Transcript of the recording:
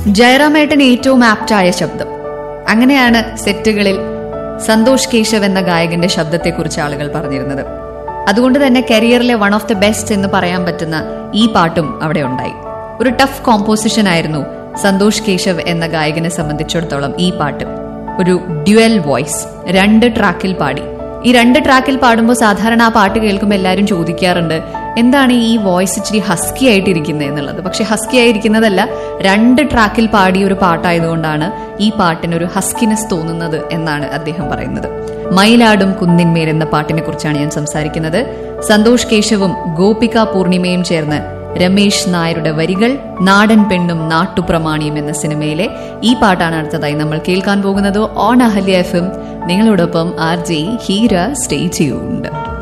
ജയറാമേട്ടന് ഏറ്റവും ആപ്റ്റായ ശബ്ദം അങ്ങനെയാണ് സെറ്റുകളിൽ സന്തോഷ് കേശവ് എന്ന ഗായകന്റെ ശബ്ദത്തെക്കുറിച്ച് ആളുകൾ പറഞ്ഞിരുന്നത് അതുകൊണ്ട് തന്നെ കരിയറിലെ വൺ ഓഫ് ദ ബെസ്റ്റ് എന്ന് പറയാൻ പറ്റുന്ന ഈ പാട്ടും അവിടെ ഉണ്ടായി ഒരു ടഫ് കോമ്പോസിഷൻ ആയിരുന്നു സന്തോഷ് കേശവ് എന്ന ഗായകനെ സംബന്ധിച്ചിടത്തോളം ഈ പാട്ട് ഒരു ഡ്യുവൽ വോയിസ് രണ്ട് ട്രാക്കിൽ പാടി ഈ രണ്ട് ട്രാക്കിൽ പാടുമ്പോൾ സാധാരണ ആ പാട്ട് കേൾക്കുമ്പോൾ എല്ലാവരും ചോദിക്കാറുണ്ട് എന്താണ് ഈ വോയിസ് ഇച്ചിരി ഹസ്കി ആയിട്ടിരിക്കുന്നത് എന്നുള്ളത് പക്ഷെ ഹസ്കി ആയിരിക്കുന്നതല്ല രണ്ട് ട്രാക്കിൽ പാടിയ ഒരു പാട്ടായതുകൊണ്ടാണ് ഈ പാട്ടിനൊരു ഹസ്കിനെസ് തോന്നുന്നത് എന്നാണ് അദ്ദേഹം പറയുന്നത് മയിലാടും കുന്നിന്മേൽ എന്ന പാട്ടിനെ കുറിച്ചാണ് ഞാൻ സംസാരിക്കുന്നത് സന്തോഷ് കേശവും ഗോപിക പൂർണിമയും ചേർന്ന് രമേശ് നായരുടെ വരികൾ നാടൻ പെണ്ണും നാട്ടുപ്രമാണിയും എന്ന സിനിമയിലെ ഈ പാട്ടാണ് അടുത്തതായി നമ്മൾ കേൾക്കാൻ പോകുന്നത് ഓൺ അഹല്യ എഫ് എം നിങ്ങളോടൊപ്പം R J Heera stay tuned